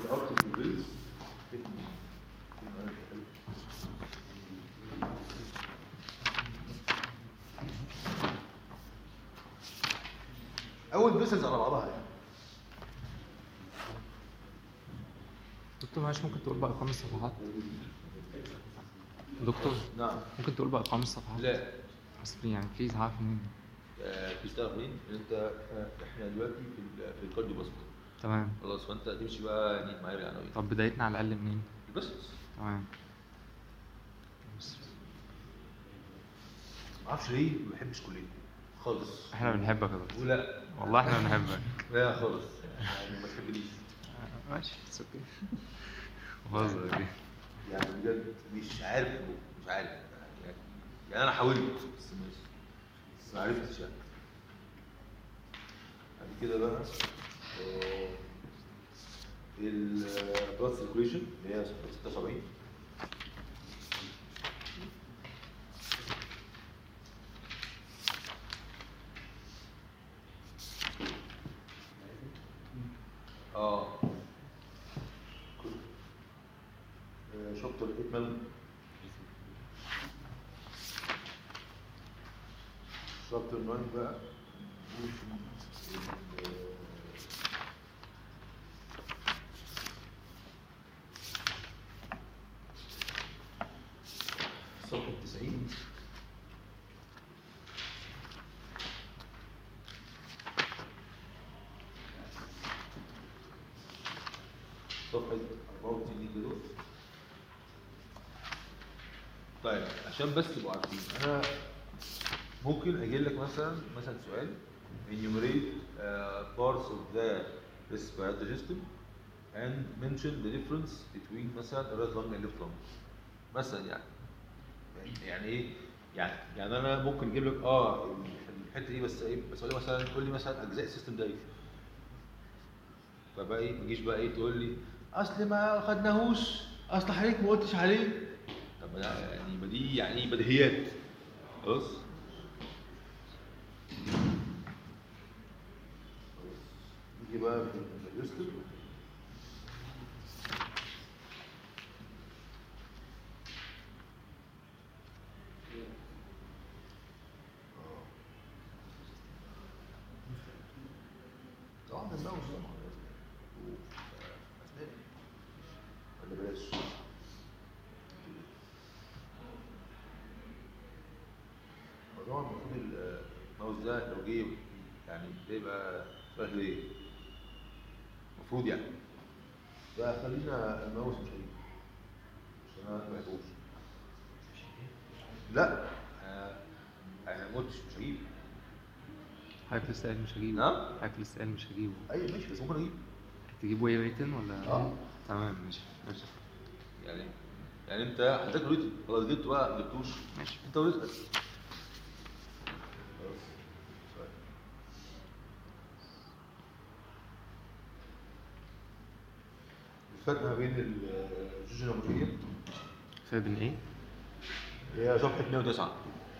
ارتكل بيلز اول بيسز على بعضها يعني دكتور معلش ممكن تقول بقى ارقام الصفحات دكتور نعم ممكن تقول بقى ارقام الصفحات لا بس يعني بليز عارف منين آه، بتشتغل منين؟ ان انت آه، احنا دلوقتي في ال- في الكارديو باسكت تمام خلاص فانت تمشي بقى يعني معايا العناوين طب بدايتنا على الاقل منين بس تمام ما اعرفش ليه ما بحبش كليتي خالص احنا بنحبك يا دكتور ولا والله احنا بنحبك لا خالص يعني ما تحبنيش ماشي اتس اوكي بهزر دي يعني بجد مش عارف مش عارف يعني, يعني انا حاولت بس مش بس ما عرفتش يعني بعد كده بقى البلاد سيركوليشن اللي هي 76 اه شابتر 8 مال شابتر 9 بقى صفحة 90 صفحة 64 كده طيب عشان بس تبقوا عارفين انا ممكن اجي لك مثلا مثلا سؤال enumerate uh, parts of the respiratory system and mention the difference between مثلا right lung and left lung مثلا يعني يعني ايه يعني يعني انا ممكن اجيب لك اه الحته دي بس ايه بس اقول لي مثلا قول لي مثلا اجزاء السيستم ده ايه فبقى ايه ما تجيش بقى ايه تقول لي اصل ما خدناهوش اصل حضرتك ما قلتش عليه طب ما ده يعني ما دي يعني إيه بديهيات خلاص نيجي بقى في الريجستر طبعا الماوس ده ولا بلاش طبعا المفروض الماوس ده لو جه يعني ده يبقى سؤال ليه المفروض يعني ده خلينا الماوس مش هيجي عشان انا ما بحبوش لا انا انا ما قلتش مش هجيب حضرتك لسه قايل مش هجيبه نعم. حضرتك لسه قايل مش هجيبه ايوه ماشي بس ممكن اجيب تجيبه ايه ريتن ولا اه. تمام ماشي ماشي يعني يعني انت حضرتك قلت خلاص جبت بقى ما جبتوش ماشي انت قلت خلاص طيب. الفرق ما بين الجوجن والمشاهير فرق بين ايه؟ هي صفحة 109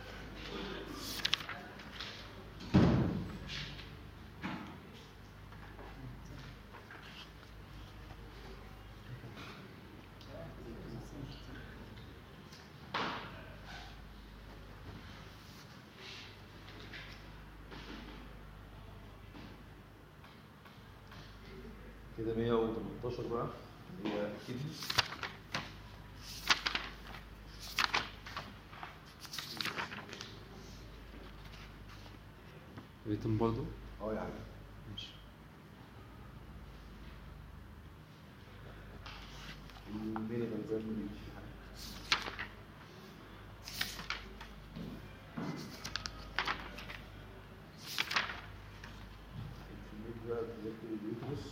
كده 118 بقى اللي هي كدني ريتن برضه اه يا عم ماشي المين غلبان ما بيجيش في حاجه الكمية بقى بتذكر اليوترس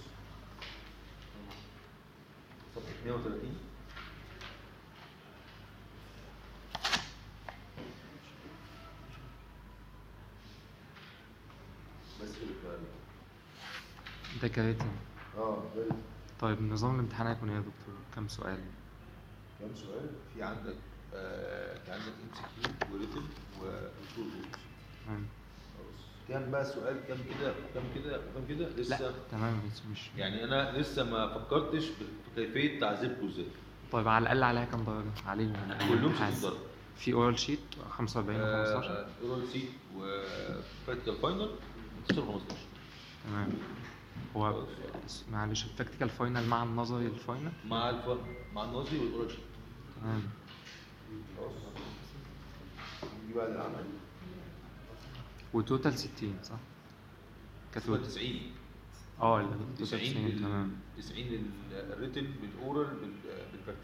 صفحة 130 بس كده بقى. ده كريتن اه ده طيب نظام الامتحان هيكون ايه يا دكتور؟ كام سؤال؟ كام سؤال؟ في عندك آه في عندك ام سي كيو وريتن وكود تمام خلاص كام بقى السؤال كام كده وكام كده وكام كده لا لسه تمام بس مش يعني انا لسه ما فكرتش في كيفيه تعذيبكم ازاي طيب على الاقل عليها كام درجه عليهم يعني كلهم الامتحان. 60 درجه في اورال شيت 45 و 15 اورال سيت وبراكتيكال فاينل 16 15 تمام هو معلش البراكتيكال فاينل مع النظري الفاينل مع الف... مع النظري والاورال شيت تمام خلاص دي بقى العمل وتوتال 60 صح؟ كتوتال كتوتال 90 اه ال- توتال 90 90 بال... تمام 90 للريتن بالاورال بال... بالبراكتيكال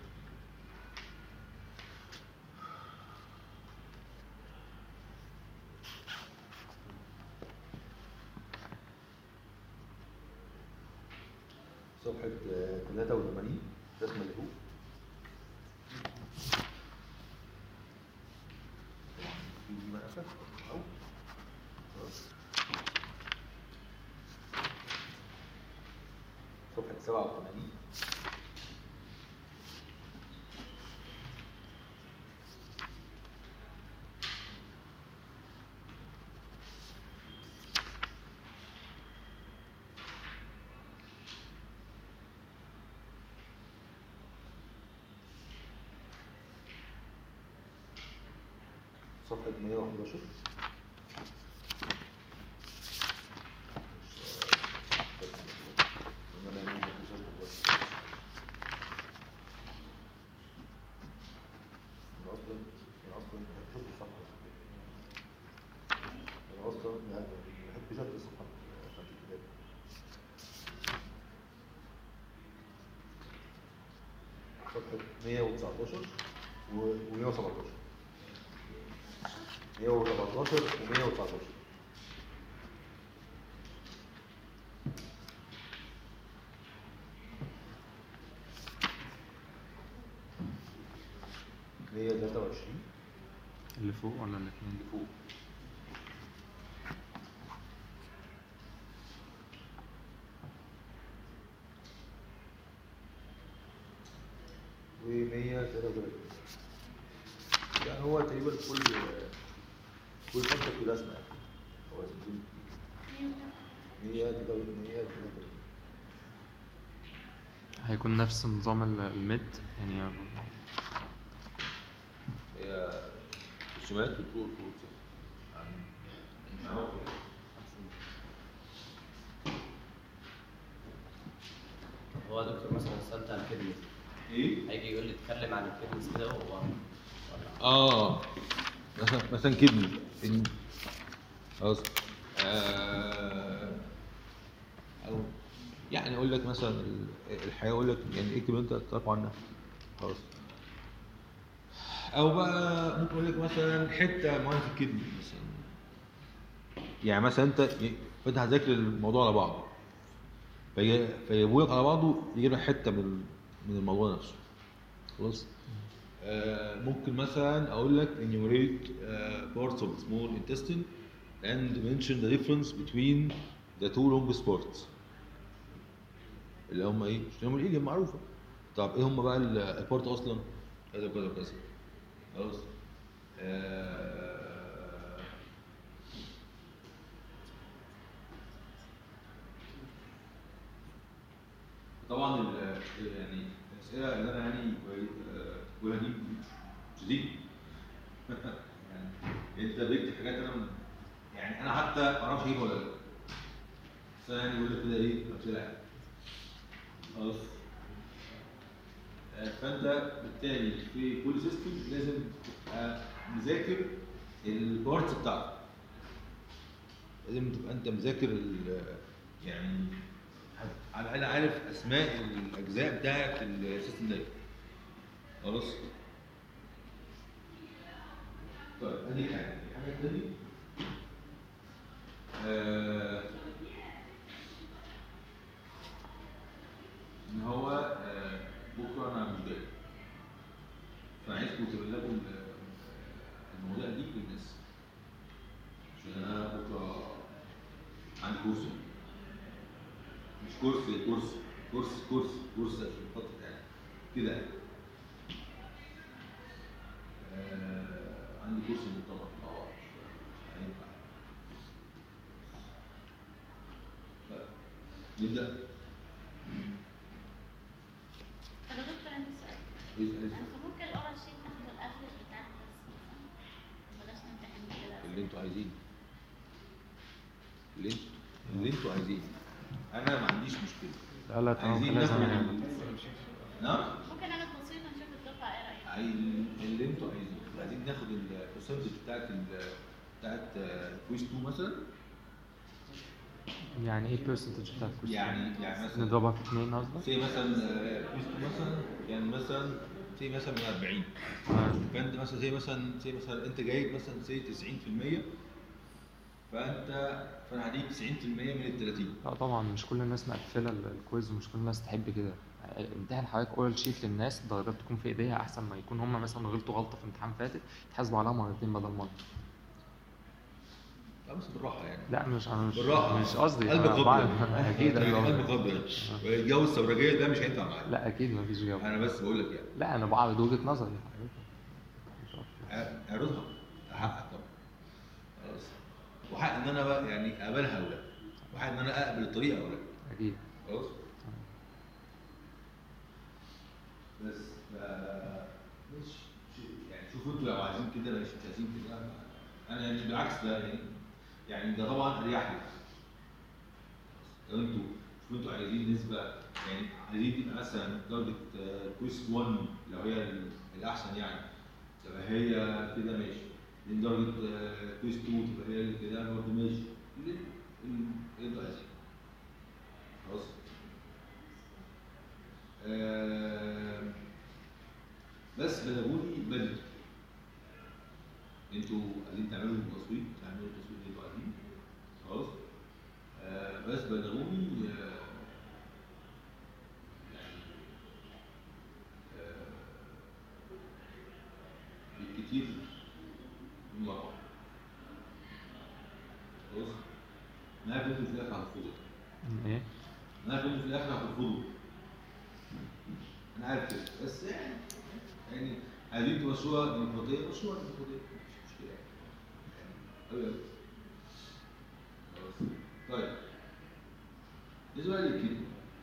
صفحة آه، 83 رسمة اللي فوق دي مقفة أو خلاص. صفحة 87 صفحة 111 أنا أصلا أنا أصلا ما بحبش الصفحة أنا أصلا يعني ما بحبش أقرأ الصفحة بتاعت الكتاب صفحة 119 و 117 117 و 119 123 اللي فوق ولا الاثنين اللي فوق و 133 يعني هو تقريبا كل كل خمسة كلها اسمها هو اسمه 133 133 هيكون نفس نظام ال- الميد يعني هي رسومات بتقول طول هو دكتور مثلا سألت عن الكدنس ايه؟ هيجي يقول لي اتكلم عن الكدنس كده هو ولا- اه مثلا مثلا كدني إن- خلاص آه او يعني اقول لك مثلا ال- الحياه اقول لك يعني ايه كلمه انت تعرف عنها خلاص او بقى ممكن اقول لك مثلا حته معينه في الكدني مثلا يعني مثلا انت انت هتذاكر الموضوع على بعضه فيجي- فيجيبوا لك على بعضه يجيب لك حته من من الموضوع نفسه خلاص آه، ممكن مثلا اقول لك enumerate uh, parts of the small intestine and mention the difference between the two longest parts اللي هم ايه؟ مش هم الايليوم معروفه طب ايه هم بقى البارت اصلا؟ كذا وكذا وكذا خلاص آه، طبعا ال- يعني الاسئله اللي انا يعني بقولها دي شديد يعني انت بكتب حاجات انا م- يعني انا حتى ما اعرفش اجيبها ولا لا بس انا يعني بقول لك كده ايه امثله يعني خلاص آه، فانت بالتالي في كل سيستم لازم تبقى مذاكر البارتس بتاعته لازم تبقى انت مذاكر ال- يعني على الاقل عارف اسماء الاجزاء بتاعت السيستم ده خلاص طيب ادي حاجه الحاجه الثانيه آه ان هو آه بكره انا مش جاي فعايزكم تبلغوا ال- المواضيع دي للناس عشان انا بكره عندي كورس مش كورس كورس كورس كورس كورس عشان خاطر يعني كده يعني. آه عندي كورس مؤتمر اه مش هينفع نبدا طب يا دكتور عندي سؤال اسال انا ممكن الاورال شيت ناخده الافرج بتاعنا بس مثلا بلاش نمتحن كده اللي انتوا عايزينه اللي انتوا اللي انتوا عايزينه انا ما عنديش مشكله لا لا تمام عايزين لازم ناخد يعني ال- نعم ممكن انا بسيطه نشوف الدفعه ايه رايها عايز- اللي انتوا عايزينه عايزين ناخد البرسنتج بتاعت ال بتاعت كويس 2 مثلا يعني ايه percentage بتاع الكورس يعني يعني مثلا نضربها في اتنين قصدك؟ سي مثلا كويس 2 مثلا يعني مثلا سي مثلا من 40 آه. فانت مثلا زي مثلا زي مثلا انت جايب مثلا زي 90% فانت فانا هديك 90% من ال 30 لا طبعا مش كل الناس مقفله ال- الكويز ومش كل الناس تحب كده امتحن حضرتك اورال شيت للناس الدرجات تكون في ايديها احسن ما يكون هم مثلا غلطوا غلطه في امتحان فاتت يتحاسبوا عليها مرتين بدل مره لا بس بالراحه يعني لا مش انا مش بالراحه مش قصدي قلب أنا قبض بعرف- اكيد يعني أيوة. قلب قبض الجو الثورجيه ده مش هينفع معايا لا اكيد مفيش جواب انا بس بقول لك يعني لا انا بعرض وجهه نظري مش أكتر. اعرضها حقك طبعا خلاص وحق ان انا بقى يعني اقبلها او لا وحق ان انا اقبل الطريقه او لا اكيد خلاص بس ف مش مش- يعني شوفوا انتوا لو عايزين كده مش مش عايزين كده انا يعني بالعكس ده يعني يعني ده طبعا اريح لي لو انتوا شوفوا انتوا عايزين نسبه يعني عايزين تبقى مثلا درجه آه، كويس 1 لو هي ال- الاحسن يعني تبقى هي كده ماشي من درجه آه، كويس 2 تبقى هي كده برضه ماشي اللي اللي انتوا عايزينه خلاص آم، بس بلغوني بدري انتوا عايزين تعملوا التصويت تعملوا التصويت اللي انتوا عايزينه خلاص آه، بس بلغوني آه، يعني آه، بالكتير يوم الأربعاء خلاص ما كنت في الاخر هتفوضوا ايه انا كنت في الاخر هترفضه انا عارف كده بس يعني يعني عايزين تمشوها ديمقراطيه مشوها ديمقراطيه مش مشكله يعني قوي قوي خلاص طيب بالنسبه للكيدني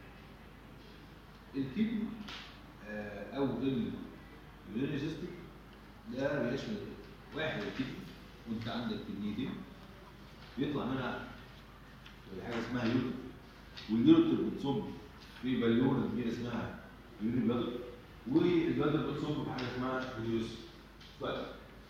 الكيدني آه او اليورينري سيستم ده بيشمل واحد الكيدني وانت عندك كدنيتين بيطلع منها حاجه اسمها يورين واليورتر بتصب في بالونه كبيره اسمها يورين بلادر والبلادر بتصب في حاجه اسمها اليوس طيب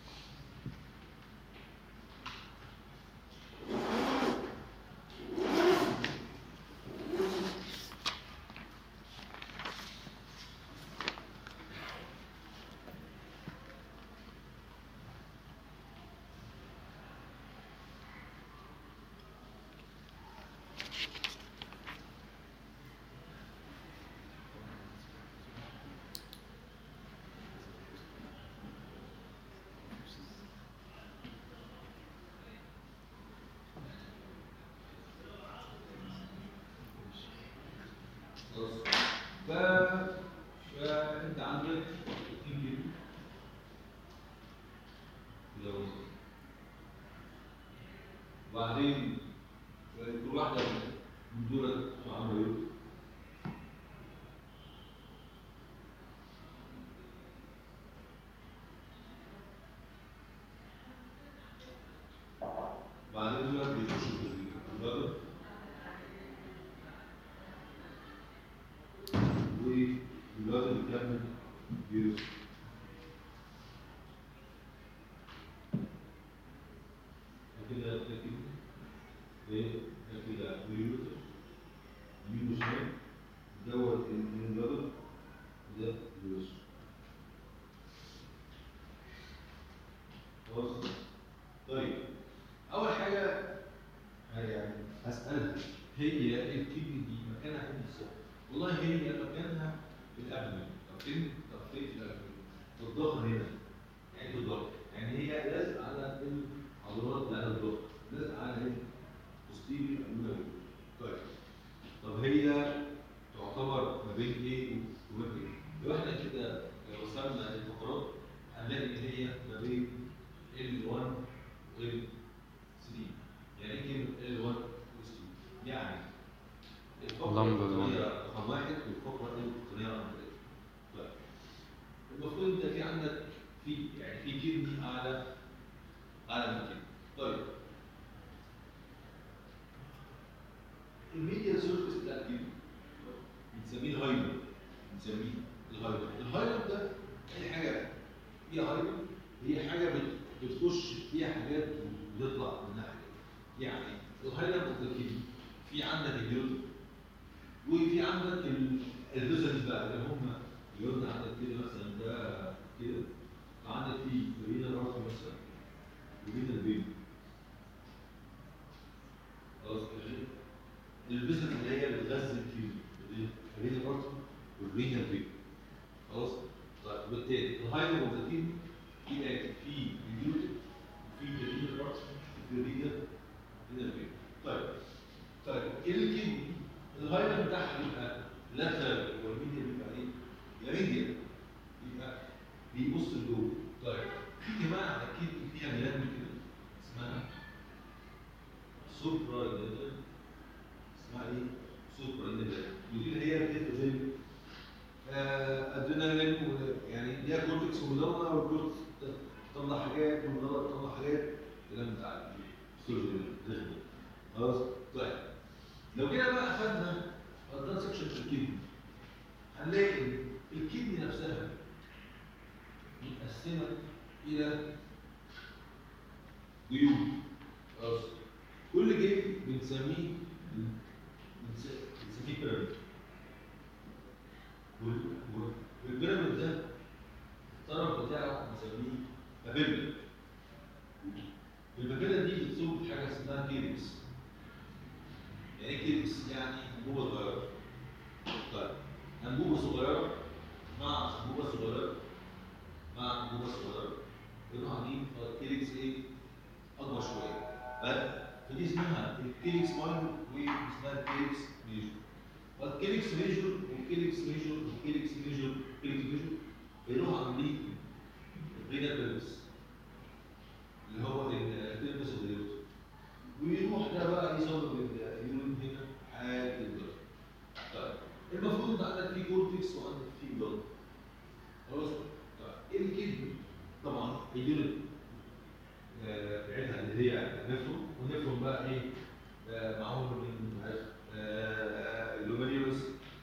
خلاص ف فانت عندك اتنين كيلو كده ونص. وبعدين كل واحده من دول عامله ايه؟ بعدين دول بيخشوا في البلد والواد بيكمل فيروس كده ده كده ايه ده كده فيروس يمين وشمال دوت البلد وده فيروس خلاص طيب اول حاجه يعني هسألها هي الكدني دي مكانها فين بالظبط؟ والله هي مكانها في الأبدن، طب فين؟ طب فين في الأبدن؟ في الظهر هنا، يعني في الظهر، يعني هي لازقة على العضلات بتاعت الظهر، لازقة على هنا، posterior abdominal. طيب طب هي تعتبر ما بين ايه وما بين ايه؟ لو احنا كده لو رسمنا الفقرات هنلاقي ان هي ما بين L1 و L3 يعني ايه كلمة L1 و L3 يعني الفقرة بنسميه الهايلر بنسميه الهايلر الهايلر ده اي حاجه فيها هايلر هي حاجه بت- بتخش فيها حاجات وبتطلع منها حاجات يعني الهايلر متركبين في عندك اليود وفي عندك الفيزلز بقى اللي هم اليود عندك كده مثلا ده كده وعندك في بين الارض مثلا وبين البين خلاص الفيزلز اللي هي اللي بتغذي الكيلو بين الارض والبين البين خلاص طيب وبالتالي الهايلر متركبين في آية في اليود وفي بين الارض وفي البين البين طيب طيب الكدني الهايلر بتاعها يبقى لاترال والميديا بيبقى ايه؟ يا ميديا يبقى بيبص لجوه طيب في كمان على الكدني فيها جلاند كده اسمها سوبرا اسمها ايه؟ سوبرا ودي اللي هي بتفرز آه ادرينالين و- يعني ليها كورتكس ومدلة والكورتكس تطلع حاجات والمدلة تطلع حاجات الكلام بتاع السيرجري الرخم خلاص طيب لو جينا بقى اخذنا الدان سكشن في الكدني هنلاقي إن الكدني نفسها متقسمه الى جيوب خلاص كل جيب بنسميه بنس- بنسميه بيراميد وال- وال- والبيراميد ده الطرف بتاعه بنسميه بابيلا والبابيلا دي بتصب حاجه اسمها كيركس يعني ايه كيركس يعني انبوبه صغيره طيب انبوبه صغيره مع انبوبه صغيره مع انبوبه صغيره بنروح عاملين كيركس ايه اكبر شويه ف- فدي اسمها الكيركس ماينور واسمها الكيركس ميجور والكيركس ميجور والكيركس ميجور والكيركس ميجور والكيركس ميجور بيروحوا عاملين الرينا بيرس اللي هو التلبس الديوت ويروح ده بقى يصور اليورين هنا لحد الدرجه طيب المفروض ان عندك في كورتكس وعندك في بلد خلاص طيب الكدني طبعا اليورين آه، بتاعتها اللي هي نفرون ونفرون بقى ايه آه، معمول من مش عارف آه، اللومينيوس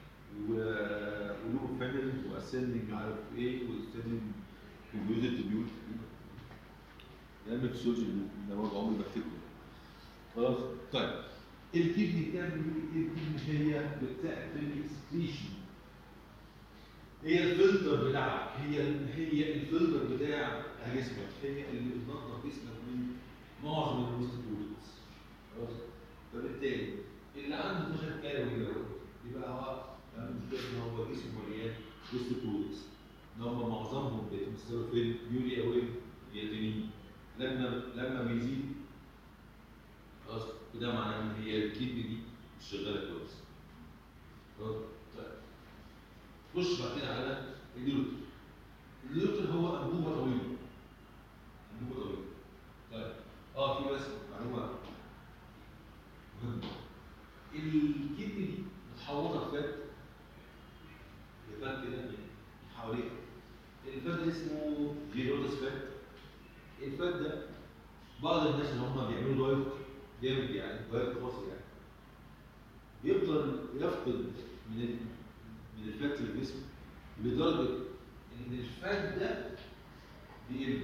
ولوب فانل واسندنج عارف ايه واسندنج كمبيوتر تبيوت ده ميكسولوجي ده برضه عمري ما افتكره خلاص طيب الكدني بتعمل ايه؟ الكدني هي بتساعد في الاكسكريشن هي الفلتر بتاعك هي هي الفلتر بتاع جسمك هي اللي بتنظف جسمك من معظم المستقبلات خلاص فبالتالي اللي عنده 12 كالوري دوت يبقى هو عنده مشكله ان هو جسمه مليان وستبولكس ان هم معظمهم بيتمثلوا في اليوريا والياتينين لما لما بيزيد خلاص وده معناه ان هي الكدني دي مش شغاله كويس خلاص طيب خش بعد كده على اليوتر اليوتر هو انبوبه طويله انبوبه طويله طيب اه في بس معلومه مهمه الكدني دي متحوطه بفات بفات كده من حواليها الفات ده اسمه جيروتس فات الفات ده بعض الناس اللي هم بيعملوا دايت جامد يعني دايت خاص يعني بيفضل يفقد من ال- من الفات في الجسم لدرجه ان الفات ده بيقل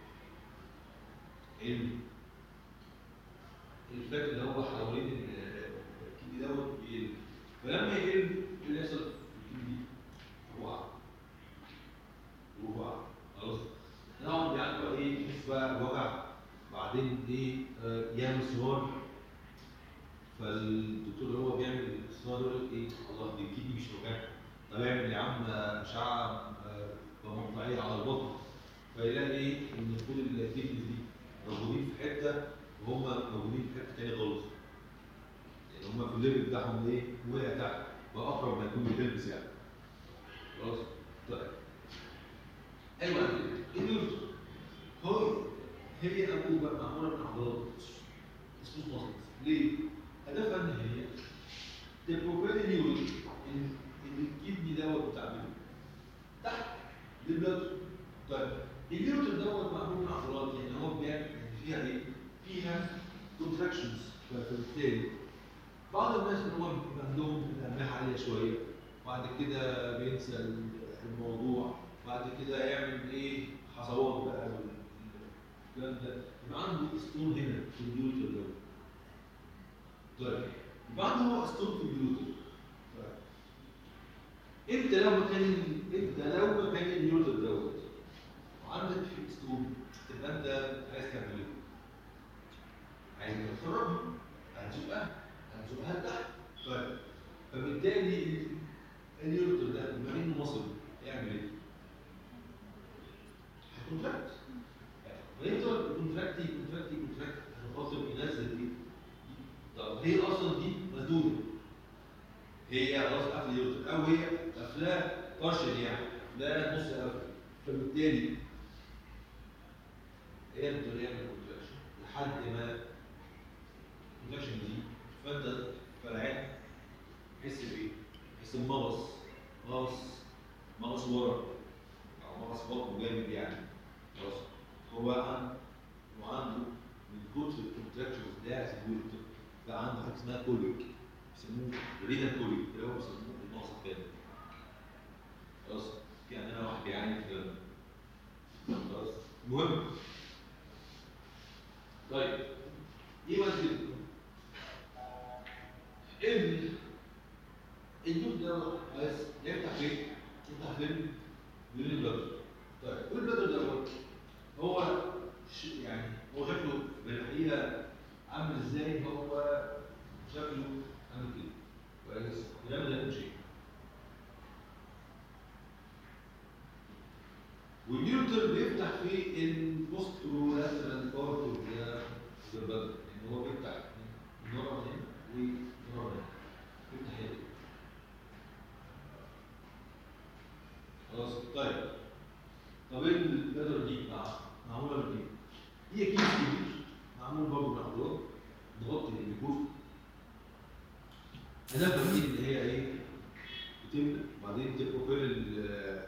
علم الفات اللي هو حوالين ال- الكدني دوت بيقل فلما يقل ايه اللي يحصل في الكدني دي؟ وقع وقع خلاص طبعا بيعملوا ايه يحس بقى وجع بعدين ايه آه، يعمل سوار فالدكتور اللي هو بيعمل السوار يقول لك ايه الله دي الكدني مش وجعك طب اعمل يا عم اشعه آه، مقطعيه على البطن فيلاقي ايه ان كل الكدني دي موجودين في حته وهم موجودين في حته ثانيه خالص يعني هم في الليفل بتاعهم ايه وقع تحت واقرب ما يكون بتلبس يعني خلاص طيب ايوه النيوتن هو هي انبوبه معموله من عضلات اسمه ماسلز ليه؟ هدفها ان هي تبروفيل النيورون ان ان الكدني دوت بتاع مين؟ تحت للبلد طيب النيوتن دوت معمول من عضلات يعني هو بيعمل يعني فيها ايه؟ فيها كونتراكشنز فبالتالي بعض الناس اللي هو بيبقى عندهم الاملاح عاليه شويه بعد كده بينسى الموضوع بعد كده يعمل ايه حصوات بقى الكلام ده يبقى عنده اسطول هنا في الكمبيوتر ده طيب يبقى عنده اسطول في الكمبيوتر طيب امتى لو ما كان امتى لو ما كان الكمبيوتر دوت وعندك في اسطول تبقى انت عايز تعمل ايه؟ عايز تخرجها هتزقها هتزقها لتحت طيب فبالتالي اليورتر ده بما انه مصري يعمل ايه؟ هيكونتراكت ويفضل كونتراكت كونتراكت كونتراكت عشان خاطر ينزل دي طب هي اصلا دي مسدوده هي خلاص قافله اليورتر او هي قافلاه بارشل يعني لا نص قافله فبالتالي يقدر يعمل كونتراكشن لحد ما الكونتراكشن دي فانت فرعت تحس بايه؟ تحس بمغص مغص مغص ورا او مغص بطنه جامد يعني خلاص هو عنده وعنده من كتر الكونتراكشن بتاع الكمبيوتر بقى عنده حاجه اسمها كوليك بيسموه رينا كوليك اللي هو بيسموه المغص الثاني خلاص يعني انا واحد بيعاني في الكلام ده خلاص المهم طيب ايه بقى كده؟ ابن الجوز ده بس يفتح فين؟ يفتح فين؟ بين البلد طيب والبلد دوت هو ش... يعني هو شكله بالحقيقه عامل ازاي؟ هو شكله عامل كده كويس ولما ده شيء والنيوتر بيفتح في البوست لاترال بارت اوف ذا البلد ان هو بيفتح من ورا هنا ومن ورا هنا بيفتح هنا خلاص طيب طب ايه البدر دي مع معموله من ايه؟ هي كيس كبير معمول برضه من عضلات نغطي الجلوكوز هدفها دي اللي هي ايه؟ بتبدا وبعدين تبقى كل ال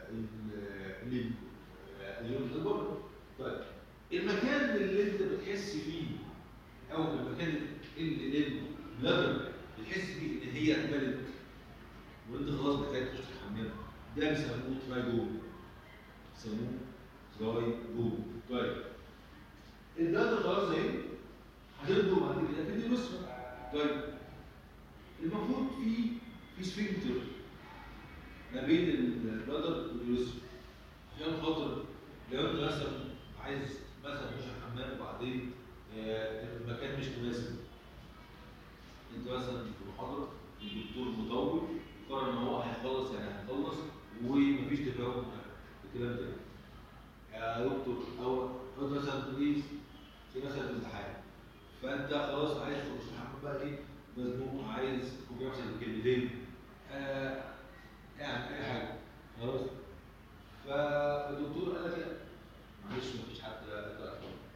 ال اليوم ده بره طيب المكان اللي انت بتحس فيه او المكان اللي البلدر بتحس فيه ان هي اتملت وانت خلاص محتاج تخش الحمام ده بيسموه تراي بوم بيسموه تراي بوم طيب البلدر خلاص اهي هتبدو بعد كده في اليسرى طيب المفروض في في سفنكتر ما بين البلدر واليسرى عشان خاطر لو انت مثلا عايز مثلا تخش الحمام وبعدين آه، المكان مش مناسب انت مثلا في محاضره الدكتور مطول قرر ان هو هيخلص يعني هيخلص ومفيش تفاهم معاه الكلام ده يا دكتور او او مثلا تقول في مثلا امتحان فانت خلاص عايز تخش الحمام بقى ايه مزنوق عايز تكون مثلا كلمتين آه يعني اي حاجه خلاص فالدكتور قال لك لا معلش مفيش حد يقرا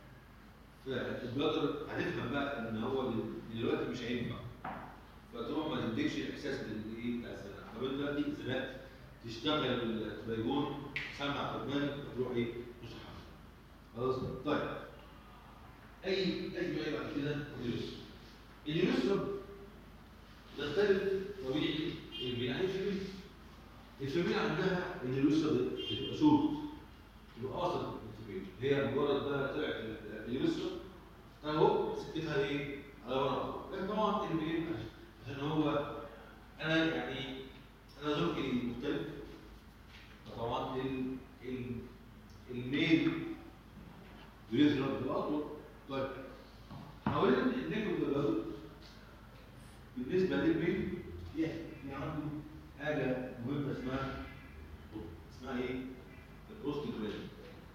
فالبلادر هتفهم بقى ان هو دلوقتي مش هينفع فتروح ما تديكش الاحساس بالايه بتاع الزنقه طب انت دلوقتي زنقت تشتغل التريجون سمع في دماغك وتروح ايه مش حاجه خلاص طيب اي اي نوع بعد كده اليسرى اليسرى تختلف طبيعي البين عن الفيمين الفيمين عندها ان اليسرى تبقى شورت تبقى اقصر من الفيمين هي مجرد ما طلعت اليسرى اهو سكتها ايه على ورا لكن طبعا البين عشان هو انا يعني انا ذوقي مختلف فطبعا ال ال الميل بيضرب بالاطول طيب حاولنا ناخد بالبلد بالنسبه للميل في في عنده حاجه مهمه اسمها اسمها ايه؟ البروستيجرام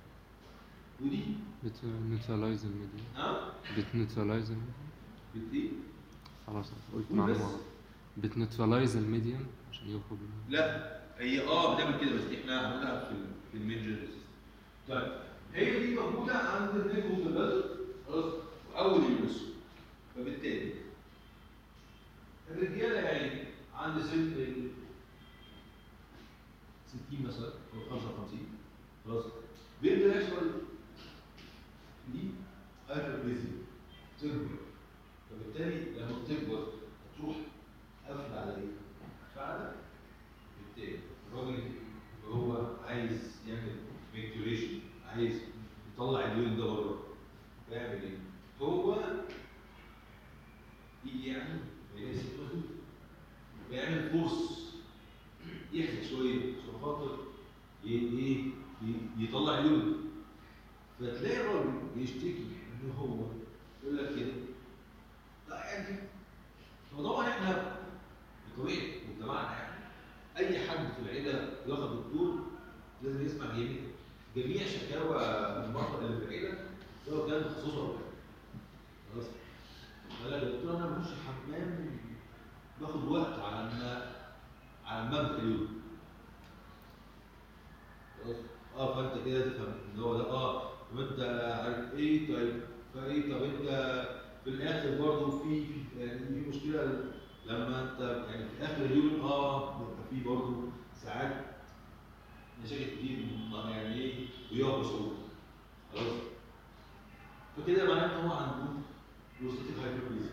ودي بتنيوترلايز الميديا ها بتنيوترلايز الميديا بتدي خلاص قلت قول معلومة بس. غلط بتنيوترلايز الميديم عشان يخرج منها. لا هي اه بتعمل كده بس احنا هنقولها في ال- في الميجر سيستم طيب هي دي موجوده عند النيكوز البدر خلاص في اول اليوسف فبالتالي الرجاله يعني عند سن ال 60 مثلا او 55 خلاص بيبدا يحصل دي هايبربليزيا تكبر فبالتالي لما بتكبر تروح قافله على ايه؟ فعلا يحرق شويه عشان خاطر ي- ايه ي- يطلع لون فتلاقي الراجل بيشتكي ان هو يقول لك كده لا يعني فطبعا احنا بطبيعه مجتمعنا يعني اي حد في العيله ياخد دكتور لازم يسمع جميع جميع شكاوى المرضى اللي في العيله سواء كان تخصصه او لا خلاص قال لك يا دكتور انا بخش الحمام باخد وقت على ما على ما ابدا اليوم خلاص اه فانت كده تفهم ان هو ده اه طب انت عارف ايه طيب فايه طب انت في الاخر برضه في في- يعني في مشكله لما انت يعني في اخر اليوم اه بيبقى في برضه ساعات مشاكل كتير من- يعني ايه ويقف شعور خلاص فكده معناه ان هو عنده بروستاتيك هايبربليزيا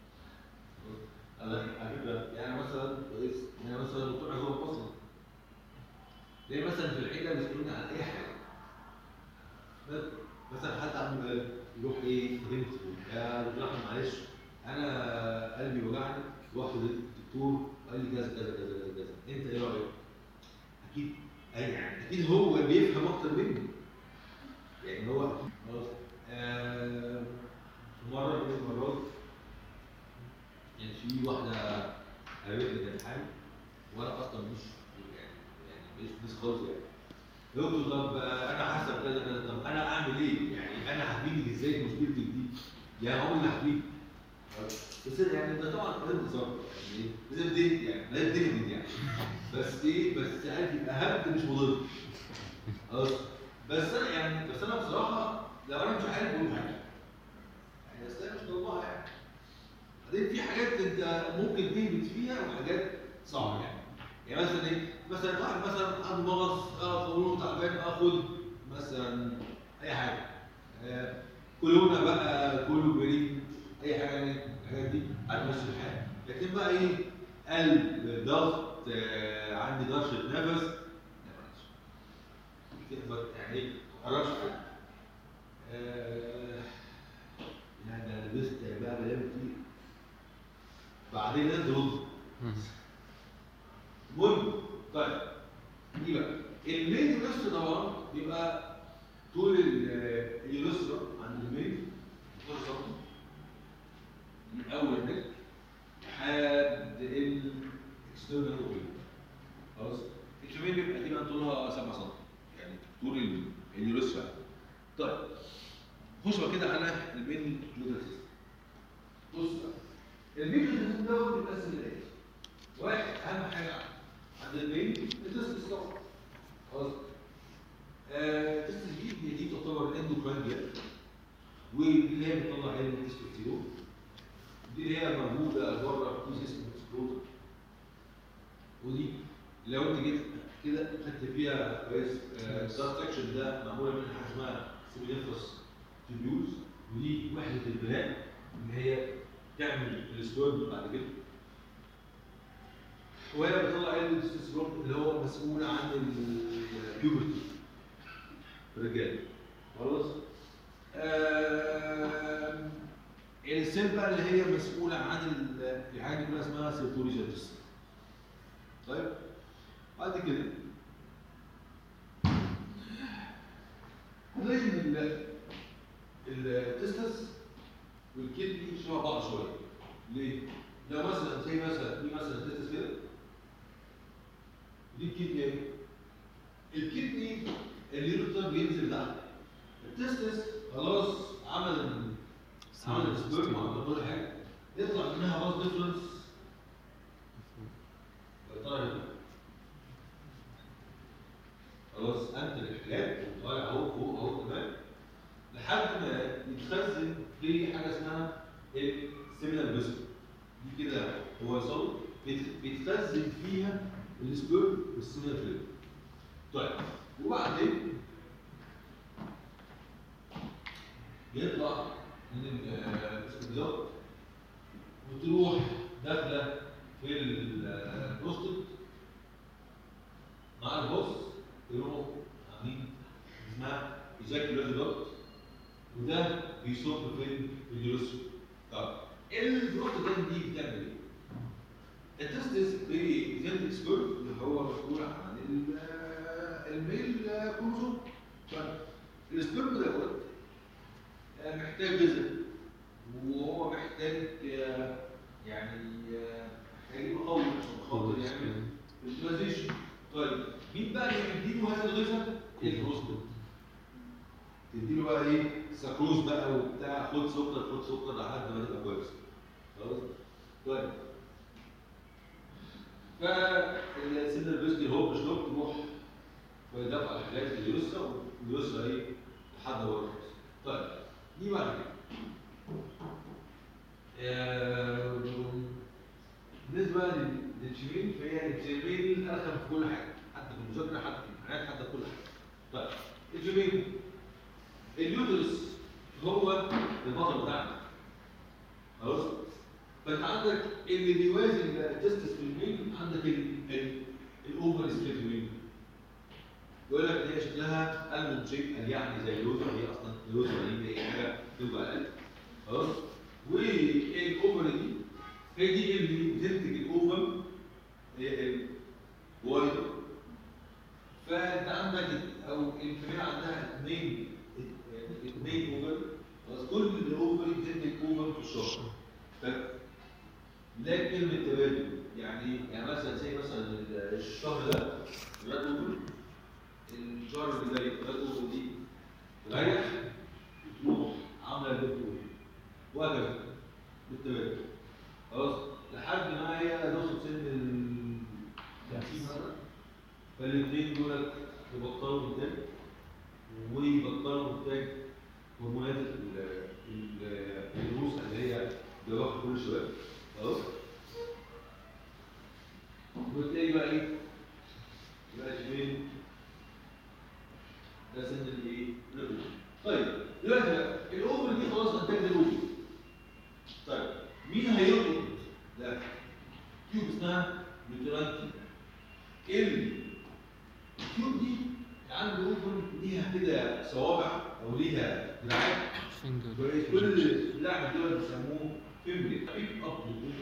على على فكره يعني مثلا كويس يعني مثلا دكتور عزوم البصري ليه مثلا في العيله بيسالوني عن اي حاجه بس مثلا حد عنده قلب يروح ايه هنت يا دكتور احمد معلش انا قلبي وجعني رحت للدكتور قال لي كذا كذا كذا كذا كذا انت ايه رايك؟ اكيد أي يعني اكيد هو بيفهم اكتر مني يعني هو خلاص آه، مره من المرات يعني في واحده قابلتني كانت حامل وانا اصلا مش يعني يعني مش مش خالص يعني دكتور طب آه، انا حاسه بكذا كذا طب انا اعمل ايه؟ يعني انا هحكي ازاي مشكلتك دي؟ يعني هو اللي هحكي بس يعني ده طبعا لازم تصرف يعني إيه؟ لازم دي يعني لازم تهدد يعني بس ايه بس عارف يبقى هبد مش مضر خلاص بس انا يعني بس انا بصراحه لو انا مش عارف اقول حاجه يعني بس انا مش طلعها يعني بعدين في حاجات انت ممكن تهبط فيها وحاجات صعبه يعني يعني مثلا ايه مثلا واحد مثلا عنده مغص اه قولون تعبان اخد مثلا اي حاجه آه كلونا بقى كله بريد اي حاجه من الحاجات دي هتمشي الحال لكن بقى ايه قلب ضغط آه عندي ضرشه نفس لا معلش تقدر يعني ايه ما تقربش حاجه آه يعني انا لبست بقى بلاوي كتير بعدين لازم ترد المهم طيب دي بقى الميل يونستر طبعا بيبقى طول ال- اليونستر عند الميل 12 سم من اول النك لحد الاكسترنال اوبن خلاص الفيميل بيبقى تقريبا طولها 7 سم يعني طول ال- اليونستر طيب خش بقى كده على الميل جلوتال سيستم بص بقى الميل جلوتال سيستم دوت بيتقسم لإيه؟ واحد اهم حاجه عند البين التستس طبعا خلاص آه، التستس دي هي دي تعتبر الاندوكراين جلاند ودي اللي هي بتطلع عين التستوستيرون دي اللي هي موجوده بره في اسمه سكروتر ودي لو انت جيت كده خدت فيها كويس السب سكشن ده معموله من حاجه اسمها سيمينيفرس تيبيوز ودي وحده البناء اللي هي تعمل السبيرم بعد كده وهي بتطلع عين التستوستيرون اللي هو مسؤول عن البيوبرتي في الرجال خلاص آم، السيل بقى اللي هي مسؤوله عن ال- في حاجه كده اسمها سيرتوليجينس طيب بعد كده هنلاقي ان ال- التستس والكدني شبه بعض شويه ليه؟ لو مثلا زي مثلا دي مثلا تستس كده دي الكدني اهي الكدني اليوريتر بينزل تحت التستس خلاص عمل عمل سبيرم عمل كل حاجه يطلع منها باز ديفرنس ويطلع هنا خلاص انت الاحتياج وطالع اهو فوق اهو تمام لحد ما يتخزن في حاجه اسمها السيمينال فيسل دي كده هو يصل بيت- بيتخزن فيها السبيرم والسيمينال فلويد طيب وبعدين بيطلع من الاستنزاف وتروح داخله في البروستات مع البوس يروحوا عاملين اسمها ايجاكيولاتي دوت وده بيصب في الجلوسيوم طب البروستات دي بتعمل ايه؟ التستس بيزيد اكسبيرت اللي هو السبرم دوت آه، محتاج جزء وهو محتاج آه، يعني آه، محتاج يبقى قوي عشان خاطر يعمل فيرتلايزيشن طيب مين بقى اللي بيديله هذا الغذاء؟ البروستات تديله بقى ايه؟ سكروز بقى وبتاع خد سكر خد سكر لحد ما تبقى كويس خلاص؟ طيب فالسيدنا البيسكي هو مش لوك تروح ويدفع الحاجات اللي يسرى ويسرى ايه؟ لحد ورا الراس. طيب دي بعد كده آه، بالنسبه لل- للشميل فهي الشميل ارخم في كل حاجه حتى في المذاكره حتى في الامتحانات حتى في كل حاجه طيب الجميل اليوترس هو البطل بتاعنا خلاص فانت عندك اللي بيوازن التستس في الميل عندك ال- ال- الاوفر سبليت ميل يقول لك ان هي شكلها المون شيب قال يعني زي اللوزر هي اصلا اللوزر دي هي حاجه توجع القلب خلاص والاوفر دي هي دي اللي بتنتج الاوفر هي الوايدر فانت عندك او الفيميل عندها اثنين اثنين اوفر خلاص كل الاوفر بتنتج اوفر في الشهر ف- لا كلمة تبادل يعني يعني مثلا زي مثلا الشهر ده ولاد اوفر الشهر اللي زي ولاد اوفر دي تريح تروح عاملة البيت اوفر وهكذا بالتبادل خلاص لحد ما هي توصل سن ال 50 مثلا فالاثنين دول يبطلوا انتاج ويبطلوا انتاج هرمونات ال- ال- الروس اللي هي بيروح كل شويه خلاص وبالتالي بقى ايه؟ يبقى شبين ده سن الايه؟ الرجل. طيب دلوقتي بقى الاوفر دي خلاص انتاج الاوفر طيب مين هيلقط؟ لا تيوب اسمها يوترانتي التيوب دي عنده اوفر ليها كده صوابع او ليها دراعات فينجر كويس كل لاعب دول بيسموه فيمبري بيك اب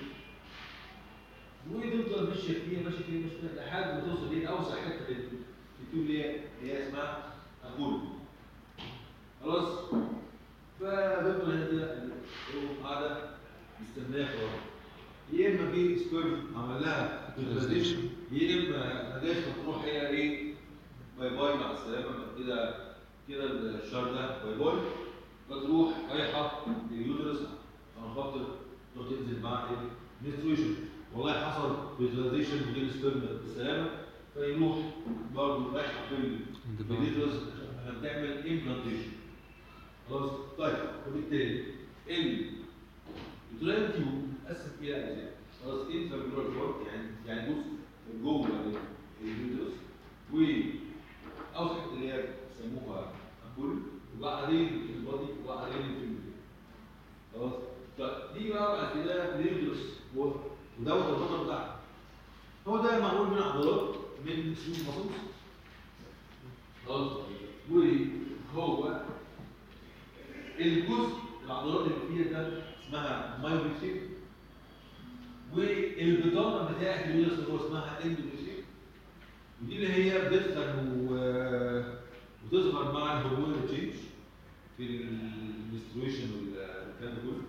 وتفضل ماشيه فيها ماشيه فيها ماشيه فيها لحد ما توصل ليه اوسع حته في في التيوب اللي هي هي اسمها اقول خلاص فتفضل هنا كده تقوم قاعده مستنيه قرار يا اما في سبيرم عمل لها فيرتلايزيشن يا اما ما جاش تروح هي ايه باي باي مع السلامه كده كده الشهر ده باي باي فتروح رايحه لليوترس عشان خاطر تروح تنزل مع المنستريشن والله حصل فيجواليزيشن بدون سبرم بالسلامه فيروح برضه رايحه في انضباط. اليوترس عشان تعمل امبلانتيشن خلاص طيب وبالتالي ال اليوترال تيوب قسم الى اجزاء خلاص انترفيرال بورت يعني يعني جزء من جوه اليوترس و اوسط اللي هي بيسموها امبول وبعدين البادي وبعدين الفيمبري خلاص طيب دي بقى بعد كده اليوترس ودوت البطل بتاعها هو ده معمول من عضلات من سيوف مصوص خلاص وهو الجزء العضلات اللي فيها ده اسمها مايوبيسيك والبطانه بتاعت اليوترس اللي هو اسمها اندوبيسيك ودي اللي هي بتدخل و- وتظهر مع الهرمون تشينج في المنسترويشن والكلام ده كله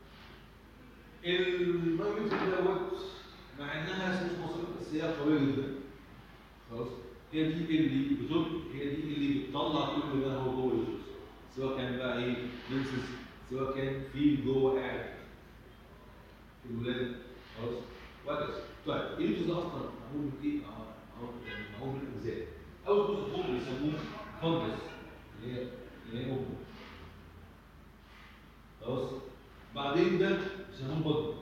المايوبيسيك دوت مع انها سوس مصرية بس هي قويه جدا خلاص هي دي اللي بتطلع هي دي اللي بتطلع كل ما هو جوه الجسم سواء كان بقى ايه لينسز سواء كان في جوه قاعد في الولاده خلاص وهكذا طيب الجزء ده اصلا معمول من ايه؟ اه اه يعني معمول من اجزاء اول جزء فوق بيسموه فانجس اللي هي اللي هي امه خلاص بعدين ده بيسموه بطن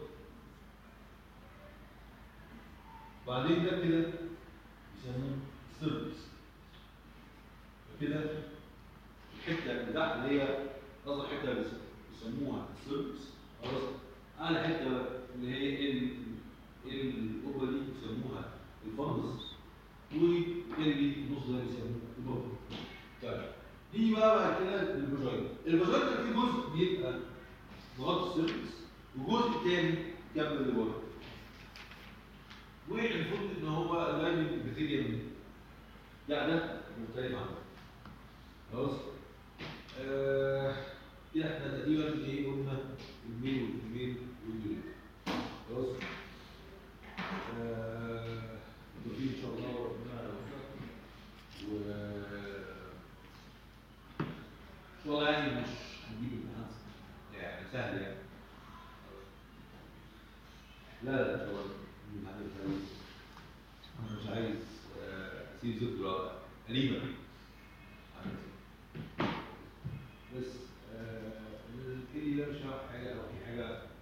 بعدين ده كده بيسموه سيرفيس كده الحته اللي تحت اللي هي اصغر حته بس- بيسموها السيرفيس خلاص اعلى حته اللي هي ال الاوبا دي بيسموها الفندس واللي في النص ده بيسموه البطن طيب دي بقى بعد كده الفاجينا الفاجينا في جزء بيبقى مغطي السيرفيس وجزء تاني كمل لبره والمفروض ان هو اللاين البكتيريا لا ده مختلف عنه خلاص آه كده احنا تقريبا ايه قلنا الميل والميل واليونت خلاص آه بالتوفيق ان شاء الله وربنا يوفقك و ان شاء الله يعني مش هنجيب امتحان سهل. يعني سهل يعني لا لا ان شاء الله الامتحان سهل انا مش عايز آه، اسيب ذكرى أليمة عن نفسي. بس آه، الكيدي ده مش هعرف حاجة لو في حاجة